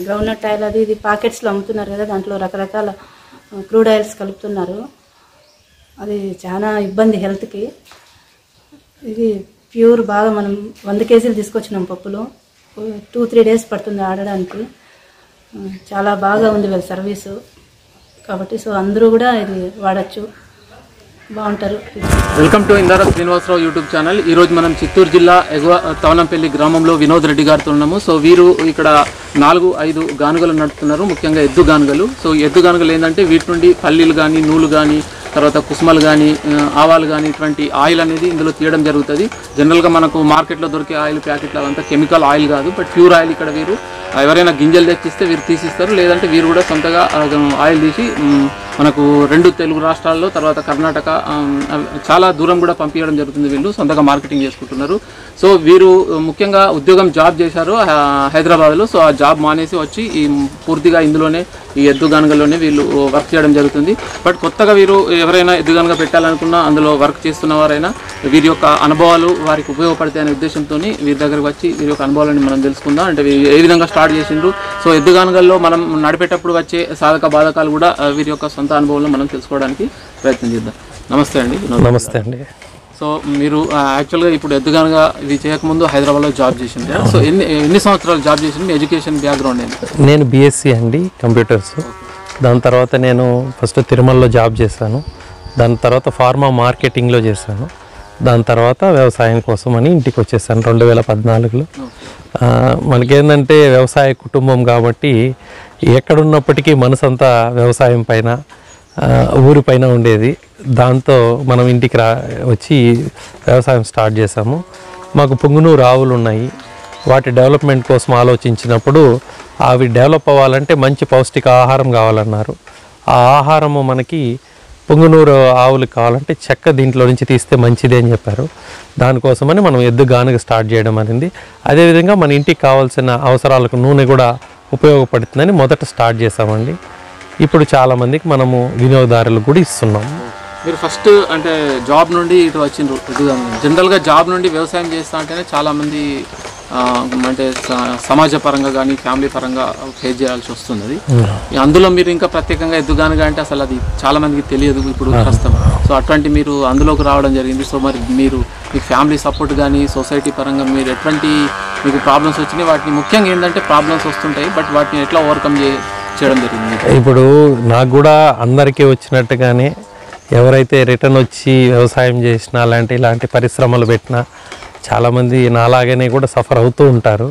Ground nut oil అది ఇది పాకెట్స్లో అమ్ముతున్నారు కదా దాంట్లో రకరకాల క్రూడ్ ఆయిల్స్ కలుపుతున్నారు అది చాలా ఇబ్బంది హెల్త్కి ఇది ప్యూర్ బాగా మనం వంద కేజీలు తీసుకొచ్చినాం పప్పులు టూ త్రీ డేస్ పడుతుంది ఆడడానికి ఆ, చాలా బాగా ఉంది వీళ్ళ సర్వీసు కాబట్టి సో అందరూ కూడా ఇది వాడచ్చు బాగుంటారు వెల్కమ్ టు ఇందార శ్రీనివాసరావు యూట్యూబ్ ఛానల్ ఈ రోజు మనం చిత్తూరు జిల్లా ఎగువ తవనంపల్లి గ్రామంలో వినోద్ రెడ్డి గారితో ఉన్నాము సో వీరు ఇక్కడ నాలుగు ఐదు గానుగలు నడుపుతున్నారు ముఖ్యంగా ఎద్దు గానుగలు సో ఈ ఎద్దు గానుగలు ఏంటంటే వీటి నుండి పల్లీలు కానీ నూలు కానీ తర్వాత కుసుమలు కానీ ఆవాలు కానీ ఇటువంటి ఆయిల్ అనేది ఇందులో తీయడం జరుగుతుంది జనరల్గా మనకు మార్కెట్లో దొరికే ఆయిల్ ప్యాకెట్లు అవంతా కెమికల్ ఆయిల్ కాదు బట్ ప్యూర్ ఆయిల్ ఇక్కడ వీరు ఎవరైనా గింజలు తెచ్చిస్తే వీరు తీసిస్తారు లేదంటే వీరు కూడా సొంతగా ఆ, ఆయిల్ తీసి మ్, మనకు రెండు తెలుగు రాష్ట్రాల్లో తర్వాత కర్ణాటక ఆమ్, అవి చాలా దూరం కూడా పంపించడం జరుగుతుంది వీళ్ళు సొంతగా మార్కెటింగ్ చేసుకుంటున్నారు సో వీరు ముఖ్యంగా ఉద్యోగం జాబ్ చేశారు ఆ, హైదరాబాద్లో సో ఆ జాబ్ మానేసి వచ్చి ఈ పూర్తిగా ఇందులోనే ఈ ఎద్దు గనుగలోనే వీళ్ళు వర్క్ చేయడం జరుగుతుంది బట్ కొత్తగా వీరు ఎవరైనా ఎద్దు గనుగ పెట్టాలనుకున్నా అందులో వర్క్ చేస్తున్న వారైనా వీరి యొక్క అనుభవాలు వారికి ఉపయోగపడతాయి అనే ఉద్దేశంతో వీరి దగ్గరకు వచ్చి వీరి యొక్క అనుభవాలను మనం తెలుసుకుందాం అంటే వీరు ఏ విధంగా స్టార్ట్ చేసిండ్రు సో ఎద్దు గనుగల్లో మనం నడిపేటప్పుడు వచ్చే సాధక బాధకాలు కూడా ఆ, వీరి యొక్క సొంత అనుభవంలో మనం తెలుసుకోవడానికి ప్రయత్నం చేద్దాం నమస్తే అండి వినోద్ నమస్తే అండి సో మీరు ఆ, యాక్చువల్గా ఇప్పుడు ఎద్దుగానుగా ఇది చేయకముందు హైదరాబాద్లో జాబ్ చేసిండ్రు సో ఎన్ని ఎన్ని సంవత్సరాలు జాబ్ చేసిండ్రు మీ ఎడ్యుకేషన్ బ్యాక్గ్రౌండ్ ఏంటి నేను బీఎస్సీ అండి కంప్యూటర్స్ దాని తర్వాత నేను ఫస్ట్ తిరుమలలో జాబ్ చేశాను దాని తర్వాత ఫార్మా మార్కెటింగ్లో చేశాను దాని తర్వాత వ్యవసాయం కోసం అని ఇంటికి వచ్చేసాను రెండు వేల పద్నాలుగులో ఆ, మనకేందంటే వ్యవసాయ కుటుంబం కాబట్టి ఎక్కడున్నప్పటికీ మనసంతా వ్యవసాయం పైన ఆ, ఊరిపైన ఉండేది దాంతో మనం ఇంటికి రా వచ్చి వ్యవసాయం స్టార్ట్ చేసాము మాకు పుంగునూరు ఆవులు ఉన్నాయి వాటి డెవలప్మెంట్ కోసం ఆలోచించినప్పుడు అవి డెవలప్ అవ్వాలంటే మంచి పౌష్టిక ఆహారం కావాలన్నారు ఆ ఆహారము మనకి పొంగునూరు ఆవులు కావాలంటే చెక్క దీంట్లో నుంచి తీస్తే మంచిది అని చెప్పారు దానికోసమని మనం ఎద్దు గానుగ స్టార్ట్ చేయడం అనేది అదేవిధంగా మన ఇంటికి కావాల్సిన అవసరాలకు నూనె కూడా ఉపయోగపడుతుందని మొదట స్టార్ట్ చేసామండి ఇప్పుడు చాలామందికి మనము వినియోగదారులకు కూడా ఇస్తున్నాము మీరు ఫస్ట్ అంటే జాబ్ నుండి ఇటు వచ్చిండ్రు ఎద్దుగా జనరల్గా జాబ్ నుండి వ్యవసాయం చేస్తా అంటేనే చాలామంది ఆ, అంటే స- సమాజ పరంగా కానీ ఫ్యామిలీ పరంగా ఫేస్ చేయాల్సి వస్తుంది అది ఇక అందులో మీరు ఇంకా ప్రత్యేకంగా ఎద్దుగానుగా అంటే అసలు అది చాలా మందికి తెలియదు ఇప్పుడు ప్రస్తుతం సో అటువంటి మీరు అందులోకి రావడం జరిగింది సో మరి మీరు మీ ఫ్యామిలీ సపోర్ట్ కానీ సొసైటీ పరంగా మీరు ఎటువంటి మీకు ప్రాబ్లమ్స్ వచ్చినాయి వాటిని ముఖ్యంగా ఏంటంటే ప్రాబ్లమ్స్ వస్తుంటాయి బట్ వాటిని ఎట్లా ఓవర్కమ్ చే చేయడం జరిగింది ఇప్పుడు నాకు కూడా అందరికీ వచ్చినట్టుగానే ఎవరైతే రిటర్న్ వచ్చి వ్యవసాయం చేసినా అలాంటి ఇలాంటి పరిశ్రమలు పెట్టినా చాలామంది నాలాగానే కూడా సఫర్ అవుతూ ఉంటారు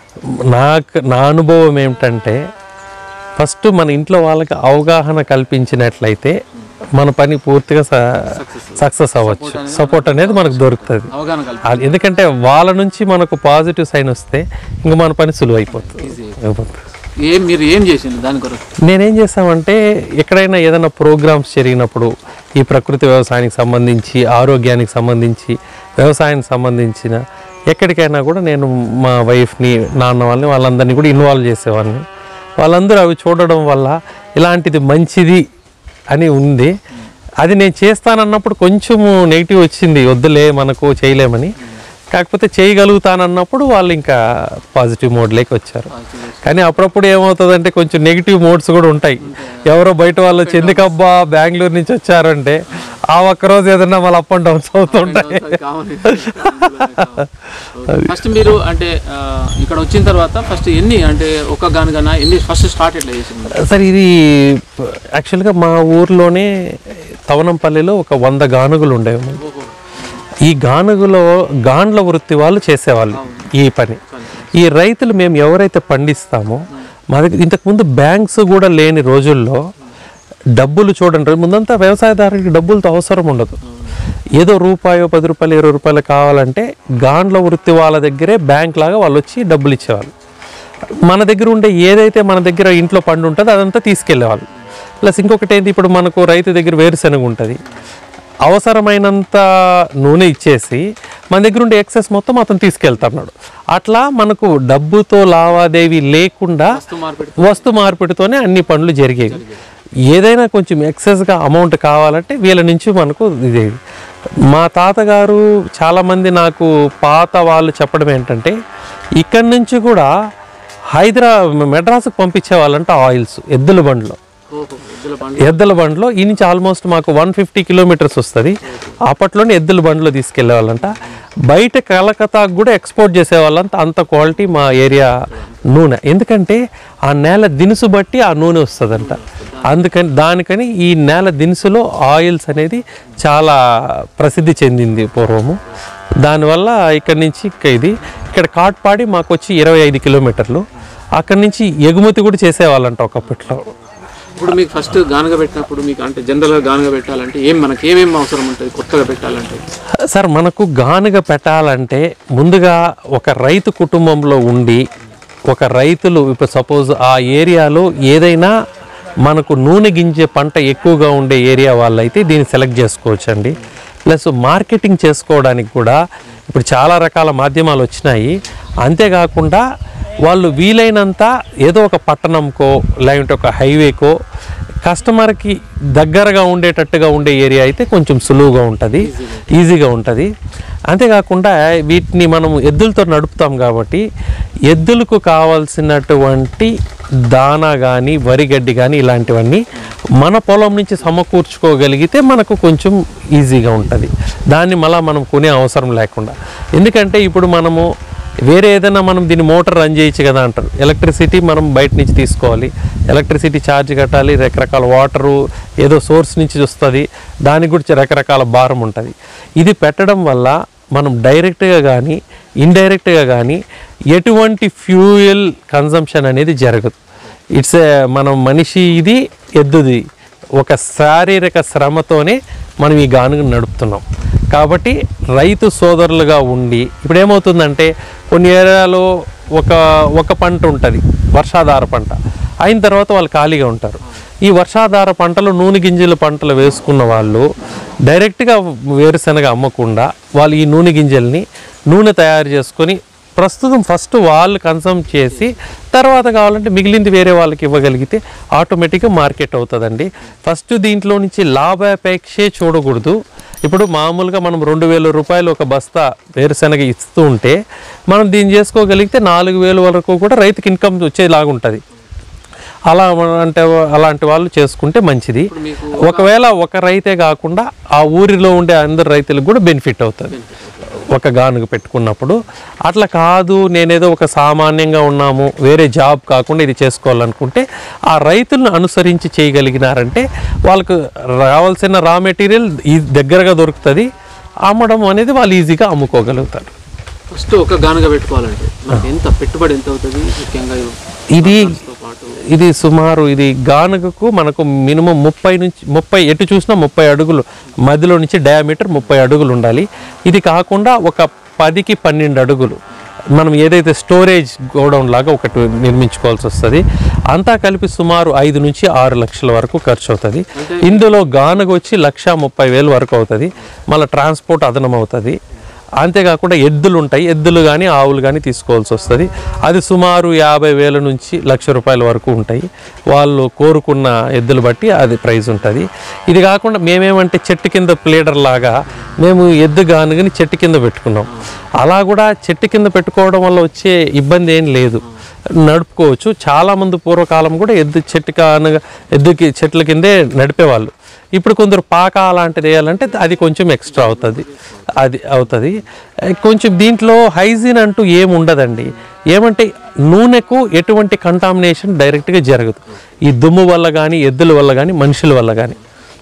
నాకు నా అనుభవం ఏమిటంటే ఫస్ట్ మన ఇంట్లో వాళ్ళకి అవగాహన కల్పించినట్లయితే మన పని పూర్తిగా సక్సెస్ అవ్వచ్చు సపోర్ట్ అనేది మనకు దొరుకుతుంది అవగాహన కల్పి అది ఎందుకంటే వాళ్ళ నుంచి మనకు పాజిటివ్ సైన్ వస్తే ఇంకా మన పని సులువు అయిపోతుంది అయిపోతుంది ఏం మీరు ఏం చేసిండ్రు దాని కొరకు నేనేం చేస్తామంటే ఎక్కడైనా ఏదైనా ప్రోగ్రామ్స్ జరిగినప్పుడు ఈ ప్రకృతి వ్యవసాయానికి సంబంధించి ఆరోగ్యానికి సంబంధించి వ్యవసాయానికి సంబంధించిన ఎక్కడికైనా కూడా నేను మా వైఫ్ని నాన్న వాళ్ళని వాళ్ళందరినీ కూడా ఇన్వాల్వ్ చేసేవాడిని వాళ్ళందరూ అవి చూడడం వల్ల ఇలాంటిది మంచిది అని ఉంది అది నేను చేస్తానన్నప్పుడు కొంచెము నెగిటివ్ వచ్చింది వద్దులే మనకు చేయలేమని కాకపోతే చేయగలుగుతానన్నప్పుడు వాళ్ళు ఇంకా పాజిటివ్ మోడ్లోకి వచ్చారు కానీ అప్పుడప్పుడు ఏమవుతుందంటే కొంచెం నెగిటివ్ మోడ్స్ కూడా ఉంటాయి ఎవరో బయట వాళ్ళు వచ్చి ఎందుకబ్బా బెంగళూరు నుంచి వచ్చారంటే ఆ ఒక్క రోజు ఏదన్నా మళ్ళీ అప్ అండ్ డౌన్స్ అవుతుంటాయి ఫస్ట్ మీరు అంటే ఆ, ఇక్కడ వచ్చిన తర్వాత ఫస్ట్ ఎన్ని అంటే ఒక గానుగన ఎన్ని ఫస్ట్ స్టార్ట్ ఎట్లా చేసింది సార్ ఇది యాక్చువల్గా మా ఊర్లోనే తవనంపల్లిలో ఒక వంద గానుగులు ఉండేవి ఈ గానుగులో గాండ్ల వృత్తి వాళ్ళు చేసేవాళ్ళు ఈ పని ఈ రైతులు మేము ఎవరైతే పండిస్తామో మా దగ్గర ఇంతకుముందు బ్యాంక్స్ కూడా లేని రోజుల్లో డబ్బులు చూడండి ముందంతా వ్యవసాయదారునికి డబ్బులతో అవసరం ఉండదు ఏదో రూపాయో పది రూపాయలు ఇరవై రూపాయలు కావాలంటే గాండ్ల వృత్తి వాళ్ళ దగ్గరే బ్యాంక్ లాగా వాళ్ళు వచ్చి డబ్బులు ఇచ్చేవాళ్ళు మన దగ్గర ఉండే ఏదైతే మన దగ్గర ఇంట్లో పండు ఉంటుందో అదంతా తీసుకెళ్ళేవాళ్ళు ప్లస్ ఇంకొకటి ఏంటి ఇప్పుడు మనకు రైతు దగ్గర వేరుశనగ ఉంటుంది అవసరమైనంత నూనె ఇచ్చేసి మన దగ్గర ఉండే ఎక్సెస్ మొత్తం అతను తీసుకెళ్తున్నాడు అట్లా మనకు డబ్బుతో లావాదేవీ లేకుండా వస్తు మార్పిడి వస్తు మార్పిడితోనే అన్ని పనులు జరిగేవి ఏదైనా కొంచెం ఎక్సెస్గా అమౌంట్ కావాలంటే వీళ్ళ నుంచి మనకు ఇది మా తాతగారు చాలామంది నాకు పాత వాళ్ళు చెప్పడం ఏంటంటే ఇక్కడి నుంచి కూడా హైదరా మెడ్రాస్కి పంపించే వాళ్ళంట ఆయిల్స్ ఎద్దుల బండ్లో ఓహో ఎద్దుల బండి ఎద్దుల బండ్లో ఈ నుంచి ఆల్మోస్ట్ మాకు వన్ ఫిఫ్టీ కిలోమీటర్స్ వస్తుంది అప్పట్లోనే ఎద్దుల బండ్లో తీసుకెళ్లే వాళ్ళంట బయట కలకత్తాకు కూడా ఎక్స్పోర్ట్ చేసే వాళ్ళంతా అంత క్వాలిటీ మా ఏరియా నూనె ఎందుకంటే ఆ నేల దినుసు బట్టి ఆ నూనె వస్తుందంట అందుకని దానికని ఈ నేల దినుసులో ఆయిల్స్ అనేది చాలా ప్రసిద్ధి చెందింది పూర్వము దానివల్ల ఇక్కడ నుంచి ఇక్క ఇది ఇక్కడ కాట్పాడి మాకు వచ్చి ఇరవై ఐదు కిలోమీటర్లు అక్కడి నుంచి ఎగుమతి కూడా చేసేవాళ్ళంట ఒకప్పట్లో ఇప్పుడు మీకు ఫస్ట్ గానుగ పెట్టినప్పుడు మీకు అంటే జనరల్గా గానుగ పెట్టాలంటే ఏం మనకి ఏమేమి అవసరం ఉంటుంది కొత్తగా పెట్టాలంటే సార్ మనకు గానుగ పెట్టాలంటే ముందుగా ఒక రైతు కుటుంబంలో ఉండి ఒక రైతులు ఇప్పుడు సపోజ్ ఆ ఏరియాలో ఏదైనా మనకు నూనె గింజే పంట ఎక్కువగా ఉండే ఏరియా వాళ్ళైతే దీన్ని సెలెక్ట్ చేసుకోవచ్చండి ప్లస్ మార్కెటింగ్ చేసుకోవడానికి కూడా ఇప్పుడు చాలా రకాల మాధ్యమాలు వచ్చినాయి అంతేకాకుండా వాళ్ళు వీలైనంత ఏదో ఒక పట్టణంకో లేదంటే ఒక హైవేకో కస్టమర్కి దగ్గరగా ఉండేటట్టుగా ఉండే ఏరియా అయితే కొంచెం సులువుగా ఉంటుంది ఈజీగా ఉంటుంది అంతేకాకుండా వీటిని మనం ఎద్దులతో నడుపుతాం కాబట్టి ఎద్దులకు కావాల్సినటువంటి దానా కానీ వరిగడ్డి కానీ ఇలాంటివన్నీ మన పొలం నుంచి సమకూర్చుకోగలిగితే మనకు కొంచెం ఈజీగా ఉంటుంది దాన్ని మళ్ళీ మనం కొనే అవసరం లేకుండా ఎందుకంటే ఇప్పుడు మనము వేరే ఏదైనా మనం దీన్ని మోటార్ రన్ చేయొచ్చు కదా అంటారు ఎలక్ట్రిసిటీ మనం బయట నుంచి తీసుకోవాలి ఎలక్ట్రిసిటీ ఛార్జ్ కట్టాలి రకరకాల వాటరు ఏదో సోర్స్ నుంచి వస్తుంది దానికి కూడా రకరకాల భారం ఉంటుంది ఇది పెట్టడం వల్ల మనం డైరెక్ట్గా కానీ ఇండైరెక్ట్గా కానీ ఎటువంటి ఫ్యూయల్ కన్జంప్షన్ అనేది జరగదు ఇట్స్ మనం మనిషి ఇది ఎద్దుది ఒక శారీరక శ్రమతోనే మనం ఈ గానుగను నడుపుతున్నాం కాబట్టి రైతు సోదరులుగా ఉండి ఇప్పుడు ఏమవుతుందంటే కొన్ని ఏరియాలో ఒక ఒక పంట ఉంటుంది వర్షాధార పంట అయిన తర్వాత వాళ్ళు ఖాళీగా ఉంటారు ఈ వర్షాధార పంటలు నూనె గింజల పంటలు వేసుకున్న వాళ్ళు డైరెక్ట్గా వేరుశనగ అమ్మకుండా వాళ్ళు ఈ నూనె గింజల్ని నూనె తయారు చేసుకొని ప్రస్తుతం ఫస్ట్ వాళ్ళు కన్సమ్ చేసి తర్వాత కావాలంటే మిగిలింది వేరే వాళ్ళకి ఇవ్వగలిగితే ఆటోమేటిక్గా మార్కెట్ అవుతుందండి ఫస్ట్ దీంట్లో నుంచి లాభాపేక్షే చూడకూడదు ఇప్పుడు మామూలుగా మనం రెండు వేల రూపాయలు ఒక బస్తా వేరుశనగ ఇస్తూ ఉంటే మనం దీన్ని చేసుకోగలిగితే నాలుగు వేల వరకు కూడా రైతుకి ఇన్కమ్ వచ్చేలాగా ఉంటుంది అలా అంటే అలాంటి వాళ్ళు చేసుకుంటే మంచిది ఒకవేళ ఒక రైతే కాకుండా ఆ ఊరిలో ఉండే అందరు రైతులకు కూడా బెనిఫిట్ అవుతుంది ఒక గానుగ పెట్టుకున్నప్పుడు అట్లా కాదు నేనేదో ఒక సామాన్యంగా ఉన్నాము వేరే జాబ్ కాకుండా ఇది చేసుకోవాలనుకుంటే ఆ రైతులను అనుసరించి చేయగలిగినారంటే వాళ్ళకు రావాల్సిన రా మెటీరియల్ ఈ దగ్గరగా దొరుకుతుంది అమ్మడం అనేది వాళ్ళు ఈజీగా అమ్ముకోగలుగుతారు ఫస్ట్ ఒక గానుగ పెట్టుకోవాలంటే మనకి ఎంత పెట్టుబడి ఎంత అవుతుంది ముఖ్యంగా ఇది తో పాటు ఇది సుమారు ఇది గానుగకు మనకు మినిమం ముప్పై నుంచి ముప్పై ఎటు చూసినా ముప్పై అడుగులు మధ్యలో నుంచి డయామీటర్ ముప్పై అడుగులు ఉండాలి ఇది కాకుండా ఒక పదికి పన్నెండు అడుగులు మనం ఏదైతే స్టోరేజ్ గోడౌన్ లాగా ఒకటి నిర్మించుకోవాల్సి వస్తుంది అంతా కలిపి సుమారు ఐదు నుంచి ఆరు లక్షల వరకు ఖర్చు అవుతుంది ఇందులో గానుగ వచ్చి లక్ష ముప్పై వేలు వరకు అవుతుంది మళ్ళీ ట్రాన్స్పోర్ట్ అదనం అవుతుంది అంతేకాకుండా ఎద్దులు ఉంటాయి ఎద్దులు కానీ ఆవులు కానీ తీసుకోవాల్సి వస్తుంది అది సుమారు యాభై వేల నుంచి లక్ష రూపాయల వరకు ఉంటాయి వాళ్ళు కోరుకున్న ఎద్దులు బట్టి అది ప్రైస్ ఉంటుంది ఇది కాకుండా మేమేమంటే చెట్టు కింద ప్లేడర్ లాగా మేము ఎద్దు గానుగని చెట్టు కింద పెట్టుకున్నాం అలా కూడా చెట్టు కింద పెట్టుకోవడం వల్ల వచ్చే ఇబ్బంది ఏం లేదు నడుపుకోవచ్చు చాలామంది పూర్వకాలం కూడా ఎద్దు చెట్టు కానుగ ఎద్దుకి చెట్ల కిందే నడిపేవాళ్ళు ఇప్పుడు కొందరు పాక అలాంటిది వేయాలంటే అది కొంచెం ఎక్స్ట్రా అవుతుంది అది అవుతుంది కొంచెం దీంట్లో హైజీన్ అంటూ ఏం ఉండదండి ఏమంటే నూనెకు ఎటువంటి కంటామినేషన్ డైరెక్ట్గా జరగదు ఈ దుమ్ము వల్ల కానీ ఎద్దుల వల్ల కానీ మనుషుల వల్ల కానీ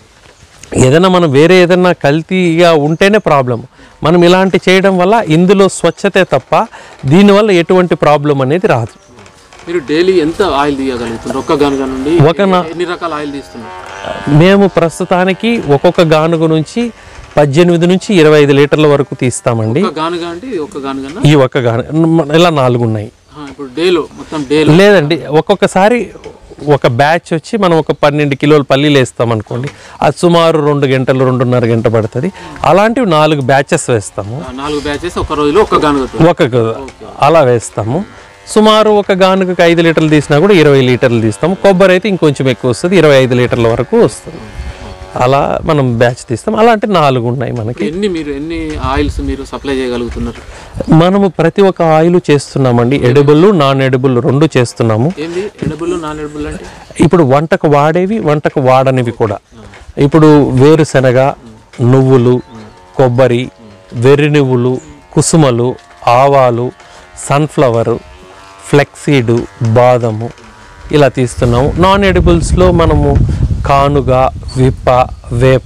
ఏదైనా మనం వేరే ఏదైనా కల్తీగా ఉంటేనే ప్రాబ్లం మనం ఇలాంటి చేయడం వల్ల ఇందులో స్వచ్ఛతే తప్ప దీనివల్ల ఎటువంటి ప్రాబ్లం అనేది రాదు మీరు డైలీ ఎంత ఆయిల్ తీయగలుగుతున్నారు ఒక్క గానుగ నుండి ఒక నా- ఎన్ని రకాల ఆయిల్ తీస్తున్నారు మేము ప్రస్తుతానికి ఒక్కొక్క గానుగ నుంచి పద్దెనిమిది నుంచి ఇరవై ఐదు లీటర్ల వరకు తీస్తామండి ఒక గానుగ అంటే ఇది ఒక్క గానుగన ఈ ఒక్క గాను ఇలా నాలుగు ఉన్నాయి ఇప్పుడు డేలో మొత్తం డేలో లేదండి ఒక్కొక్కసారి ఒక బ్యాచ్ వచ్చి మనం ఒక పన్నెండు కిలోలు పల్లీలు వేస్తాం అనుకోండి అది సుమారు రెండు గంటలు రెండున్నర గంట పడుతుంది అలాంటివి నాలుగు బ్యాచెస్ వేస్తాము నాలుగు బ్యాచెస్ ఒక రోజులో ఒక గానుగతో ఒక గ- అలా వేస్తాము సుమారు ఒక గానుగకి ఐదు లీటర్లు తీసినా కూడా ఇరవై లీటర్లు తీస్తాము కొబ్బరి అయితే ఇంకొంచెం ఎక్కువ వస్తుంది ఇరవై ఐదు లీటర్ల వరకు వస్తుంది అలా మనం బ్యాచ్ తీస్తాం అలా అంటే నాలుగు ఉన్నాయి మనకి ఎన్ని మీరు ఎన్ని ఆయిల్స్ మీరు సప్లై చేయగలుగుతున్నారు మనము ప్రతి ఒక్క ఆయిల్ చేస్తున్నామండి ఎడిబుల్ నాన్ ఎడిబుల్ రెండు చేస్తున్నాము ఏంది ఎడబుల్ నాన్ ఎడబుల్ అంటే ఇప్పుడు వంటకు వాడేవి వంటకు వాడనివి కూడా ఇప్పుడు వేరుశనగ నువ్వులు కొబ్బరి వెర్రి నువ్వులు కుసుమలు ఆవాలు సన్ఫ్లవరు ఫ్లెక్సీడు బాదము ఇలా తీస్తున్నాము నాన్ ఎడిబుల్స్లో మనము కానుగ విప్ప వేప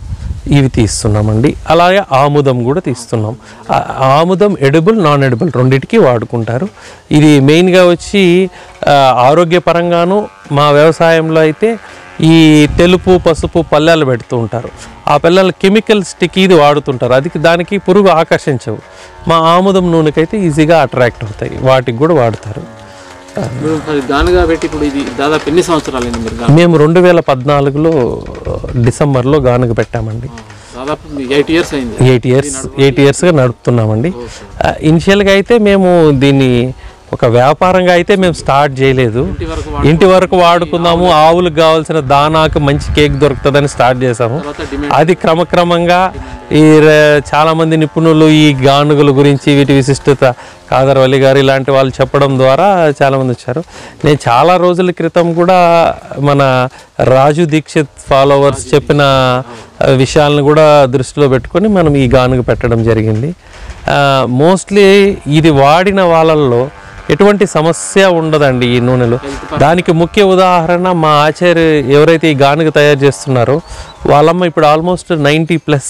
ఇవి తీస్తున్నామండి అలాగే ఆముదం కూడా తీస్తున్నాం ఆ- ఆముదం ఎడిబుల్ నాన్ ఎడిబుల్ రెండింటికి వాడుకుంటారు ఇది మెయిన్గా వచ్చి ఆ, ఆరోగ్యపరంగాను మా వ్యవసాయంలో అయితే ఈ తెలుపు పసుపు పల్లెలు పెడుతూ ఉంటారు ఆ పిల్లలు కెమికల్ స్టిక్ ఇది వాడుతుంటారు అది దానికి పురుగు ఆకర్షించవు మా ఆముదం నూనెకైతే ఈజీగా అట్రాక్ట్ అవుతాయి వాటికి కూడా వాడతారు మీరు మరి గానుగా పెట్టి ఇప్పుడు ఇది దాదాపు ఎన్ని సంవత్సరాలైంది మీరు గాను మేము రెండు వేల పద్నాలుగులో డిసెంబర్లో గానుగ పెట్టామండి దాదాపు ఎయిట్ ఇయర్స్ అయింది ఎయిట్ ఇయర్స్ ఎయిట్ ఇయర్స్గా నడుపుతున్నామండి ఇనిషియల్గా అయితే మేము దీన్ని ఒక వ్యాపారంగా అయితే మేము స్టార్ట్ చేయలేదు ఇంటి వరకు ఇంటి వరకు వాడుకుందాము ఆవులకు కావాల్సిన దానాకు మంచి కేక్ దొరుకుతుందని స్టార్ట్ చేసాము తర్వాత డిమాండ్ అది క్రమక్రమంగా ఈ ర- చాలా మంది నిపుణులు ఈ గానుగల గురించి వీటి విశిష్టత కాదర్ వలి గారు ఇలాంటి వాళ్ళు చెప్పడం ద్వారా చాలా మంది వచ్చారు నేను చాలా రోజుల క్రితం కూడా మన రాజు దీక్షిత్ ఫాలోవర్స్ చెప్పిన ఆ, విషయాలను కూడా దృష్టిలో పెట్టుకొని మనం ఈ గానుగ పెట్టడం జరిగింది మోస్ట్లీ ఇది వాడిన వాళ్ళల్లో ఎటువంటి సమస్య ఉండదండి ఈ నూనెలో దానికి ముఖ్య ఉదాహరణ మా ఆచార్య ఎవరైతే ఈ గానుగ తయారు చేస్తున్నారో వాళ్ళమ్మ ఇప్పుడు ఆల్మోస్ట్ నైంటీ ప్లస్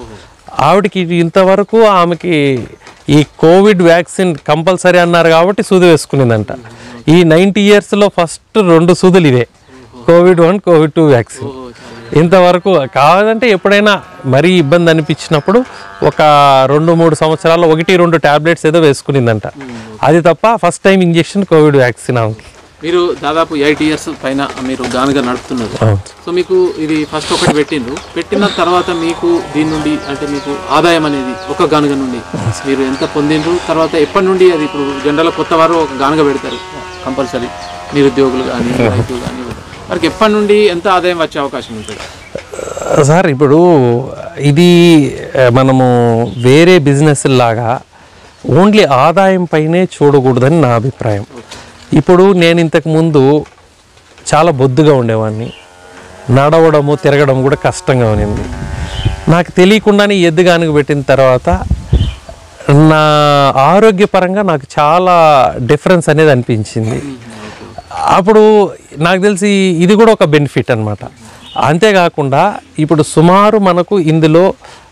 ఆవిడకి ఇది ఇంతవరకు ఆమెకి ఈ కోవిడ్ వ్యాక్సిన్ కంపల్సరీ అన్నారు కాబట్టి సూది వేసుకునిందంట ఈ నైంటీ ఇయర్స్లో ఫస్ట్ రెండు సూదులు ఇవే Covid one Covid two vaccine ఇంతవరకు కావాలంటే ఎప్పుడైనా మరీ ఇబ్బంది అనిపించినప్పుడు ఒక రెండు మూడు సంవత్సరాల్లో ఒకటి రెండు టాబ్లెట్స్ ఏదో వేసుకునిందంట అది తప్ప first time injection Covid vaccine ఆమెకి మీరు దాదాపు ఎయిట్ ఇయర్స్ పైన మీరు గానుగా నడుపుతున్నారు అవును. సో మీకు ఇది ఫస్ట్ ఒకటి పెట్టిండ్రు పెట్టిన తర్వాత మీకు దీని నుండి అంటే మీకు ఆదాయం అనేది ఒక గానుగ నుండి మీరు ఎంత పొందిండ్రు తర్వాత ఎప్పటి నుండి అది ఇప్పుడు జనరల్ కొత్త వారు ఒక గానుగ పెడతారు కంపల్సరీ నిరుద్యోగులు కానీ రైతులు కానీ వారికి ఎప్పటి నుండి ఎంత ఆదాయం వచ్చే అవకాశం ఉంటుంది సార్ ఇప్పుడు ఇది ఆ, మనము వేరే బిజినెస్ లాగా ఓన్లీ ఆదాయం పైనే చూడకూడదని నా అభిప్రాయం ఇప్పుడు నేను ఇంతకు ముందు చాలా బొద్దుగా ఉండేవాడిని నడవడము తిరగడం కూడా కష్టంగా ఉన్నింది నాకు తెలియకుండానే ఈ ఎద్దు గానుగ పెట్టిన తర్వాత నా ఆరోగ్యపరంగా నాకు చాలా డిఫరెన్స్ అనేది అనిపించింది అప్పుడు నాకు తెలిసి ఇది కూడా ఒక బెనిఫిట్ అనమాట అంతేకాకుండా ఇప్పుడు సుమారు మనకు ఇందులో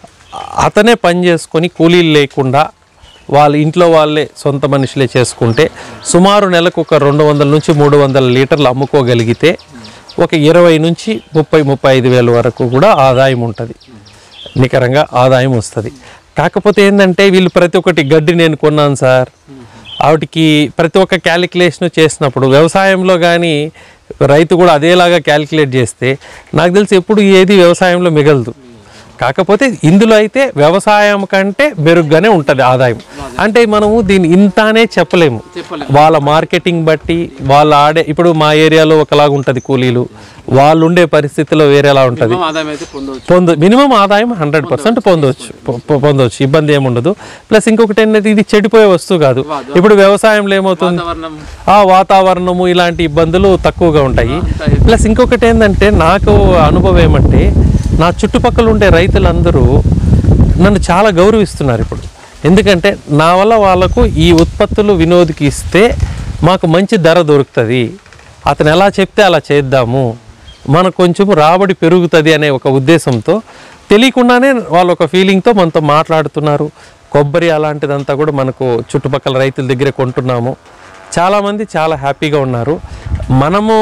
అతనే పని చేసుకొని కూలీలు లేకుండా వాళ్ళ ఇంట్లో వాళ్ళే సొంత మనుషులే చేసుకుంటే సుమారు నెలకు ఒక రెండు వందల నుంచి మూడు వందల లీటర్లు అమ్ముకోగలిగితే ఒక ఇరవై నుంచి ముప్పై ముప్పై ఐదు వేల వరకు కూడా ఆదాయం ఉంటుంది నికరంగా ఆదాయం వస్తుంది కాకపోతే ఏంటంటే వీళ్ళు ప్రతి ఒక్కటి గడ్డి నేను కొన్నాను సార్ వాటికి ప్రతి ఒక్క క్యాలిక్యులేషన్ చేసినప్పుడు వ్యవసాయంలో కానీ రైతు కూడా అదేలాగా క్యాలిక్యులేట్ చేస్తే నాకు తెలిసి ఎప్పుడు ఏది వ్యవసాయంలో మిగలదు కాకపోతే ఇందులో అయితే వ్యవసాయం కంటే మెరుగ్గానే ఉంటుంది ఆదాయం అంటే మనము దీన్ని ఇంతానే చెప్పలేము చెప్పలేము. వాళ్ళ మార్కెటింగ్ బట్టి వాళ్ళు ఆడే ఇప్పుడు మా ఏరియాలో ఒకలాగా ఉంటుంది కూలీలు వాళ్ళు ఉండే పరిస్థితిలో వేరేలా ఉంటుంది మినిమం ఆదాయం అయితే పొందవచ్చు పొందు మినిమం ఆదాయం హండ్రెడ్ పర్సెంట్ పొందవచ్చు పొ- పొ- పొందవచ్చు ఇబ్బంది ఏముండదు ప్లస్ ఇంకొకటి ఏంటంటే ఇది చెడిపోయే వస్తువు కాదు ఇప్పుడు వ్యవసాయంలో ఏమవుతుంది వాతావరణం ఆ వాతావరణము ఇలాంటి ఇబ్బందులు తక్కువగా ఉంటాయి ప్లస్ ఇంకొకటి ఏంటంటే నాకు అనుభవం ఏమంటే నా చుట్టుపక్కల ఉండే రైతులందరూ నన్ను చాలా గౌరవిస్తున్నారు ఇప్పుడు ఎందుకంటే నా వల్ల వాళ్ళకు ఈ ఉత్పత్తులు వినోద్కి ఇస్తే మాకు మంచి ధర దొరుకుతుంది అతను ఎలా చెప్తే అలా చేద్దాము మనకు కొంచెం రాబడి పెరుగుతుంది అనే ఒక ఉద్దేశంతో తెలియకుండానే వాళ్ళు ఒక ఫీలింగ్తో మనతో మాట్లాడుతున్నారు కొబ్బరి అలాంటిదంతా కూడా మనకు చుట్టుపక్కల రైతుల దగ్గర కొంటున్నాము చాలామంది చాలా హ్యాపీగా ఉన్నారు మనము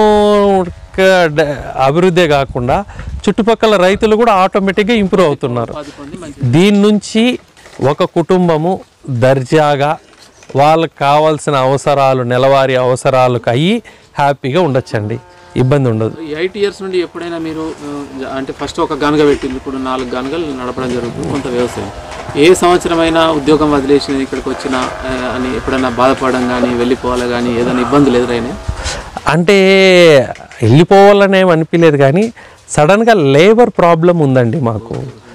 క- డ- అభివృద్ధే కాకుండా చుట్టుపక్కల రైతులు కూడా ఆటోమేటిక్గా ఇంప్రూవ్ అవుతున్నారు అది పొంది మంచి దీని నుంచి ఒక కుటుంబము దర్జాగా వాళ్ళకి కావాల్సిన అవసరాలు నెలవారీ అవసరాలకు అయ్యి హ్యాపీగా ఉండొచ్చండి ఇబ్బంది ఉండదు ఈ ఎయిట్ ఇయర్స్ నుండి ఎప్పుడైనా మీరు ఆ, అంటే ఫస్ట్ ఒక గనుగ పెట్టింది ఇప్పుడు నాలుగు గనుగలు నడపడం జరుగుతుంది కొంత వ్యవసాయం ఏ సంవత్సరమైనా ఉద్యోగం వదిలేసి నేను ఇక్కడికి వచ్చిన ఆ, అని ఎప్పుడైనా బాధపడడం కానీ వెళ్ళిపోవాలి కానీ ఏదైనా ఇబ్బందులు ఎదురైనా అంటే వెళ్ళిపోవాలని ఏం అనిపించలేదు కానీ సడన్గా లేబర్ ప్రాబ్లం ఉందండి మాకు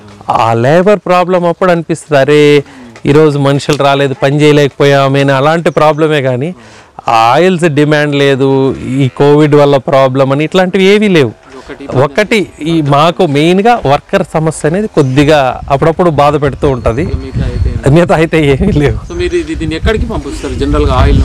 ఆ లేబర్ ప్రాబ్లం అప్పుడు అనిపిస్తుంది అరే ఈరోజు మనుషులు రాలేదు పని చేయలేకపోయామని అలాంటి ప్రాబ్లమే కానీ ఆయిల్స్ డిమాండ్ లేదు ఈ కోవిడ్ వల్ల ప్రాబ్లం అని ఇట్లాంటివి ఏవీ లేవు ఒకటి ఒకటి ఈ మాకు మెయిన్గా వర్కర్ సమస్య అనేది కొద్దిగా అప్పుడప్పుడు బాధ పెడుతూ ఉంటుంది మిగతా అయితే మిగతా అయితే ఏమీ లేవు సో మీరు ఇది దీన్ని ఎక్కడికి పంపిస్తారు జనరల్గా ఆయిల్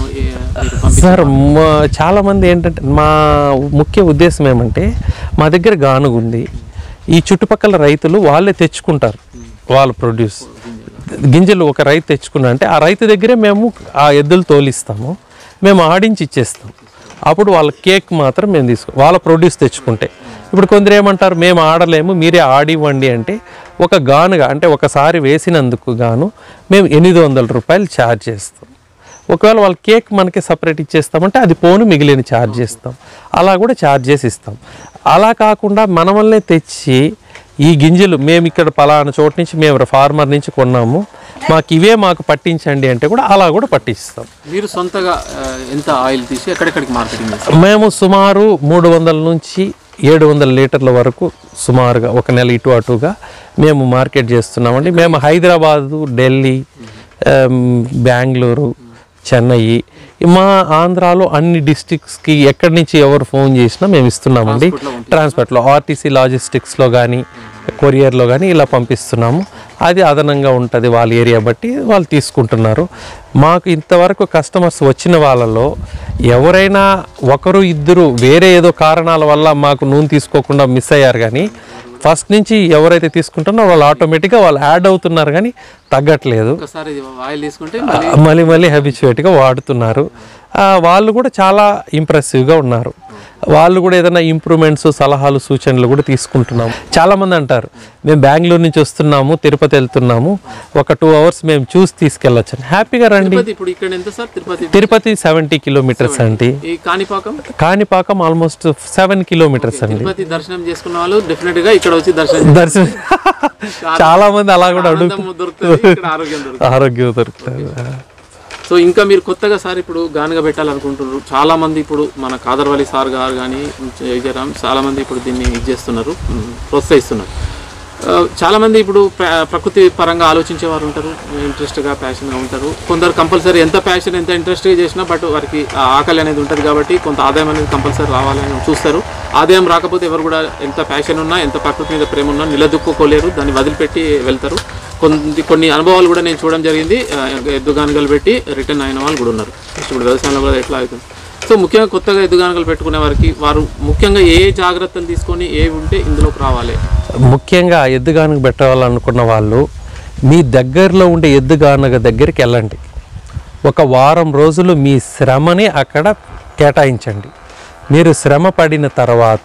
సార్ మా- చాలా మంది ఏంటంటే మా ముఖ్య ఉద్దేశం ఏమంటే మా దగ్గర గానుగు ఉంది ఈ చుట్టుపక్కల రైతులు వాళ్ళే తెచ్చుకుంటారు వాళ్ళ ప్రొడ్యూస్ గింజలు ఒక రైతు తెచ్చుకున్నా అంటే ఆ రైతు దగ్గరే మేము ఆ ఎద్దులు తోలిస్తాము మేము ఆడించి ఇచ్చేస్తాం అప్పుడు వాళ్ళ కేక్ మాత్రం మేము తీసుకో వాళ్ళ ప్రొడ్యూస్ తెచ్చుకుంటే ఇప్పుడు కొందరు ఏమంటారు మేము ఆడలేము మీరే ఆడివ్వండి అంటే ఒక గానుగా అంటే ఒకసారి వేసినందుకు గాను మేము ఎనిమిది వందల రూపాయలు ఛార్జ్ చేస్తాం ఒకవేళ వాళ్ళ కేక్ మనకి సపరేట్ ఇచ్చేస్తామంటే అది పోను మిగిలిన ఛార్జ్ చేస్తాం అలా కూడా ఛార్జ్ చేసి ఇస్తాం అలా కాకుండా మన వల్లే తెచ్చి ఈ గింజలు మేము ఇక్కడ పలానా చోటు నుంచి మేము ఫార్మర్ నుంచి కొన్నాము మాకు ఇవే మాకు పట్టించండి అంటే కూడా అలా కూడా పట్టిస్తాం మీరు సొంతగా ఆ, ఎంత ఆయిల్ తీసి ఎక్కడెక్కడికి మార్కెటింగ్ చేస్తారు మేము సుమారు మూడు వందల నుంచి ఏడు వందల లీటర్ల వరకు సుమారుగా ఒక నెల ఇటు అటుగా మేము మార్కెట్ చేస్తున్నామండి మేము హైదరాబాదు ఢిల్లీ ఆమ్, బెంగళూరు చెన్నై మా ఆంధ్రాలో అన్ని డిస్టిక్స్కి ఎక్కడి నుంచి ఎవరు ఫోన్ చేసినా మేము ఇస్తున్నామండి ట్రాన్స్పోర్ట్లో ఆర్టీసీ లాజిస్టిక్స్లో కానీ కొరియర్లో కానీ ఇలా పంపిస్తున్నాము అది అదనంగా ఉంటుంది వాళ్ళ ఏరియా బట్టి వాళ్ళు తీసుకుంటున్నారు మాకు ఇంతవరకు కస్టమర్స్ వచ్చిన వాళ్ళలో ఎవరైనా ఒకరు ఇద్దరు వేరే ఏదో కారణాల వల్ల మాకు నూనె తీసుకోకుండా మిస్ అయ్యారు కానీ ఫస్ట్ నుంచి ఎవరైతే తీసుకుంటున్నారో వాళ్ళు ఆటోమేటిక్గా వాళ్ళు యాడ్ అవుతున్నారు కానీ తగ్గట్లేదు ఒకసారి ఆయిల్ తీసుకుంటే ఆ, మళ్ళీ మళ్ళీ హ్యాబిచువేట్గా వాడుతున్నారు ఆ, వాళ్ళు కూడా చాలా ఇంప్రెసివ్గా ఉన్నారు వాళ్ళు కూడా ఏదైనా ఇంప్రూవ్మెంట్స్ సలహాలు సూచనలు కూడా తీసుకుంటున్నాము చాలామంది అంటారు మేము బెంగళూరు నుంచి వస్తున్నాము తిరుపతి వెళ్తున్నాము ఒక టూ అవర్స్ మేము చూసి తీసుకెళ్ళొచ్చు హ్యాపీగా రండి తిరుపతి ఇప్పుడు ఇక్కడ ఎంత sir Tirupati Tirupati seventy kilometres అండి ఈ Kanipakam Kanipakam almost seven kilometres అండి తిరుపతి దర్శనం చేసుకున్న వాళ్ళు డెఫినెట్ గా ఇక్కడ వచ్చి దర్శనం దర్శనం చాలా మంది అలా కూడా అడుగు ఆనందం దొరుకుతుంది ఇక్కడ ఆరోగ్యం దొరుకుతుంది ఆరోగ్యం దొరుకుతుంది సో ఇంకా మీరు కొత్తగా సార్ ఇప్పుడు గానుగ పెట్టాలనుకుంటున్నారు చాలా మంది ఇప్పుడు మన కాదర్వలి సార్ గారు కానీ విజయరామ్ చాలా మంది ఇప్పుడు దీన్ని ఇది చేస్తున్నారు ఉమ్, ప్రోత్సహిస్తున్నారు ఆ, చాలా మంది ఇప్పుడు ప్ర- ప్రకృతి పరంగా ఆలోచించే వారు ఉంటారు ఇంట్రెస్ట్గా ప్యాషన్గా ఉంటారు కొందరు కంపల్సరీ ఎంత ప్యాషన్ ఎంత ఇంట్రెస్ట్గా చేసినా బట్ వారికి ఆ ఆకలి అనేది ఉంటుంది కాబట్టి కొంత ఆదాయం అనేది కంపల్సరీ రావాలని చూస్తారు ఆదాయం రాకపోతే ఎవరు కూడా ఎంత ప్యాషన్ ఉన్నా ఎంత ప్రకృతి మీద ప్రేమ ఉన్నా నిలదొక్కుకోలేరు దాన్ని వదిలిపెట్టి వెళ్తారు కొన్ని కొన్ని అనుభవాలు కూడా నేను చూడడం జరిగింది ఆ, ఎద్దుగానుగలు పెట్టి రిటర్న్ అయిన వాళ్ళు కూడా ఉన్నారు ఇప్పుడు వ్యవసాయంలో కూడా ఎట్లా అవుతుంది సో ముఖ్యంగా కొత్తగా ఎద్దుగానుగలు పెట్టుకునే వారికి వారు ముఖ్యంగా ఏ జాగ్రత్తలు తీసుకొని ఏవి ఉంటే ఇందులోకి రావాలి ముఖ్యంగా ఎద్దుగానుగ పెట్టాలనుకున్న వాళ్ళు మీ దగ్గరలో ఉండే ఎద్దుగానుగ దగ్గరికి వెళ్ళండి ఒక వారం రోజులు మీ శ్రమని అక్కడ కేటాయించండి మీరు శ్రమ పడిన తర్వాత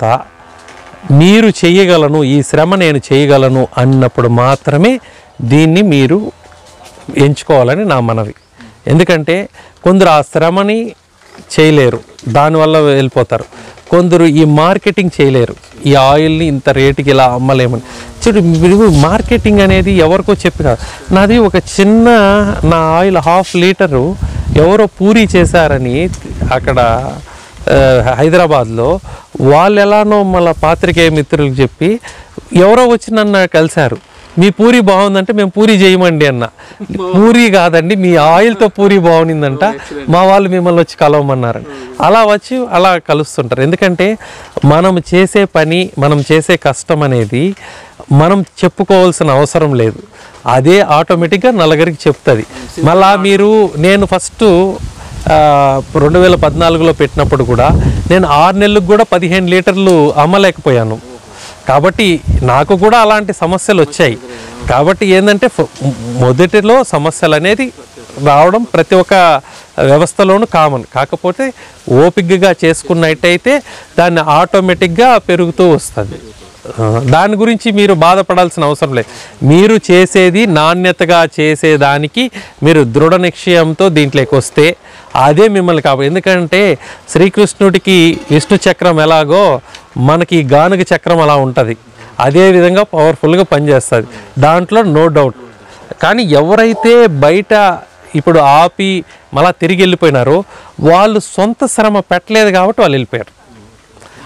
మీరు చేయగలను ఈ శ్రమ నేను చేయగలను అన్నప్పుడు మాత్రమే దీన్ని మీరు ఎంచుకోవాలని నా మనవి ఎందుకంటే కొందరు ఆ శ్రమని చేయలేరు దానివల్ల వెళ్ళిపోతారు కొందరు ఈ మార్కెటింగ్ చేయలేరు ఈ ఆయిల్ని ఇంత రేటుకి ఇలా అమ్మలేమని చూడు మీరు మార్కెటింగ్ అనేది ఎవరికో చెప్పి కాదు నాది ఒక చిన్న నా ఆయిల్ హాఫ్ లీటరు ఎవరో పూరి చేశారని అక్కడ ఆ, హైదరాబాద్లో వాళ్ళు ఎలానో మళ్ళీ పాత్రికేయ మిత్రులకు చెప్పి ఎవరో వచ్చి నన్ను కలిశారు మీ పూరి బాగుందంటే మేము పూరి చేయమండి అన్న పూరి కాదండి మీ ఆయిల్తో పూరి బాగుండిందంట మా వాళ్ళు మిమ్మల్ని వచ్చి కలవమన్నారు అలా వచ్చి అలా కలుస్తుంటారు ఎందుకంటే మనం చేసే పని మనం చేసే కష్టం అనేది మనం చెప్పుకోవాల్సిన అవసరం లేదు అదే ఆటోమేటిక్గా నలుగురికి చెప్తుంది మళ్ళా మీరు నేను ఫస్ట్ ఆ, రెండు వేల పద్నాలుగులో పెట్టినప్పుడు కూడా నేను ఆరు నెలలకు కూడా పదిహేను లీటర్లు అమ్మలేకపోయాను కాబట్టి నాకు కూడా అలాంటి సమస్యలు వచ్చాయి కాబట్టి ఏంటంటే ఫ- మొదటిలో సమస్యలు అనేది రావడం ప్రతి ఒక్క వ్యవస్థలోనూ కామన్ కాకపోతే ఓపికగా చేసుకున్నట్టయితే దాన్ని ఆటోమేటిక్గా పెరుగుతూ వస్తుంది ఆ, దాని గురించి మీరు బాధపడాల్సిన అవసరం లేదు మీరు చేసేది నాణ్యతగా చేసేదానికి మీరు దృఢ నిశ్చయంతో దీంట్లోకి వస్తే అదే మిమ్మల్ని కాపాడు ఎందుకంటే శ్రీకృష్ణుడికి విష్ణు చక్రం ఎలాగో మనకి ఈ గానుగ చక్రం అలా ఉంటుంది అదే విధంగా పవర్ఫుల్గా పనిచేస్తుంది దాంట్లో నో డౌట్ కానీ ఎవరైతే బయట ఇప్పుడు ఆపి మళ్ళా తిరిగి వెళ్ళిపోయినారో వాళ్ళు సొంత శ్రమ పెట్టలేదు కాబట్టి వాళ్ళు వెళ్ళిపోయారు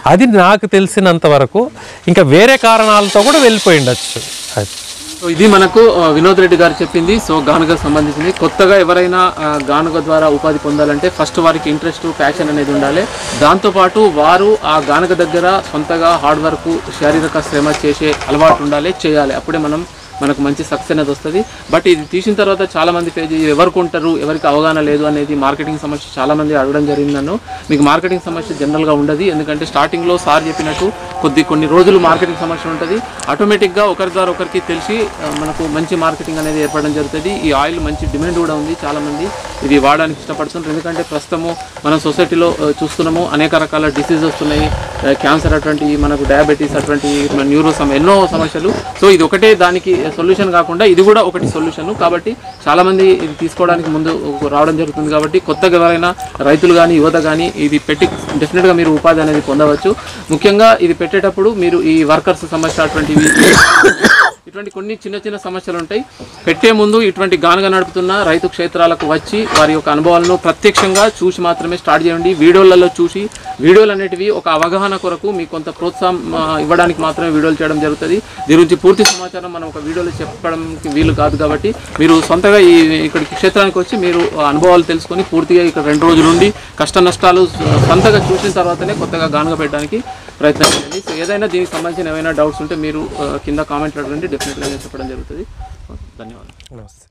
అది నాకు తెలిసినంత వరకు ఇంకా వేరే కారణాలతో కూడా వెళ్ళిపోయి ఉండొచ్చు అది సో ఇది మనకు ఆ, వినోద్ రెడ్డి గారు చెప్పింది సో గానుగ సంబంధించింది కొత్తగా ఎవరైనా ఆ, గానుగ ద్వారా ఉపాధి పొందాలంటే ఫస్ట్ వారికి ఇంట్రెస్ట్ ప్యాషన్ అనేది ఉండాలి దాంతోపాటు వారు ఆ గానుగ దగ్గర సొంతగా హార్డ్ వర్క్ శారీరక శ్రమ చేసే అలవాటు ఉండాలి చేయాలి అప్పుడే మనం మనకు మంచి సక్సెస్ అనేది వస్తుంది బట్ ఇది తీసిన తర్వాత చాలా మంది పేజ్ ఎవరు కొంటారు ఎవరికి అవగాహన లేదు అనేది మార్కెటింగ్ సమస్య చాలా మంది అడగడం జరిగింది నన్ను మీకు మార్కెటింగ్ సమస్య జనరల్గా ఉండదు ఎందుకంటే స్టార్టింగ్లో సార్ చెప్పినట్టు కొద్ది కొన్ని రోజులు మార్కెటింగ్ సమస్య ఉంటుంది ఆటోమేటిక్గా ఒకరి ద్వారా ఒకరికి తెలిసి ఆ, మనకు మంచి మార్కెటింగ్ అనేది ఏర్పడడం జరుగుతుంది ఈ ఆయిల్ మంచి డిమాండ్ కూడా ఉంది చాలా మంది ఇది వాడడానికి ఇష్టపడుతున్నారు ఎందుకంటే ప్రస్తుతము మన సొసైటీలో ఆ, చూస్తున్నాము అనేక రకాల డిసీజ్ వస్తున్నాయి క్యాన్సర్ అటువంటి మనకు డయాబెటీస్ అటువంటి న్యూరో సమ ఎన్నో సమస్యలు సో ఇది ఒకటే దానికి సొల్యూషన్ కాకుండా ఇది కూడా ఒకటి సొల్యూషన్ కాబట్టి చాలా మంది ఇది తీసుకోవడానికి ముందు రావడం జరుగుతుంది కాబట్టి కొత్తగా ఎవరైనా రైతులు కానీ యువత కానీ ఇది పెట్టి డెఫినెట్గా మీరు ఉపాధి అనేది పొందవచ్చు ముఖ్యంగా ఇది పెట్టేటప్పుడు మీరు ఈ వర్కర్స్ సమస్య అటువంటివి ఇటువంటి కొన్ని చిన్న చిన్న సమస్యలు ఉంటాయి పెట్టే ముందు ఇటువంటి గానుగ నడుపుతున్న రైతు క్షేత్రాలకు వచ్చి వారి యొక్క అనుభవాలను ప్రత్యక్షంగా చూసి మాత్రమే స్టార్ట్ చేయండి వీడియోలలో చూసి వీడియోలు అనేటివి ఒక అవగాహన కొరకు మీకు కొంత ప్రోత్సాహం ఆ, ఇవ్వడానికి మాత్రమే వీడియోలు చేయడం జరుగుతుంది దీని గురించి పూర్తి సమాచారం మనం ఒక వీడియోలో చెప్పడానికి వీలు కాదు కాబట్టి మీరు సొంతగా ఈ ఇక్కడికి క్షేత్రానికి వచ్చి మీరు ఆ అనుభవాలు తెలుసుకొని పూర్తిగా ఇక్కడ రెండు రోజులు ఉండి కష్ట నష్టాలు సొంతగా చూసిన తర్వాతనే కొత్తగా గానుగ పెట్టడానికి ప్రయత్నం చేయండి సో ఏదైనా దీనికి సంబంధించిన ఏమైనా డౌట్స్ ఉంటే మీరు ఆ, కింద కామెంట్లు అడగండి డెఫినెట్గా నేను చెప్పడం జరుగుతుంది ధన్యవాదాలు నమస్తే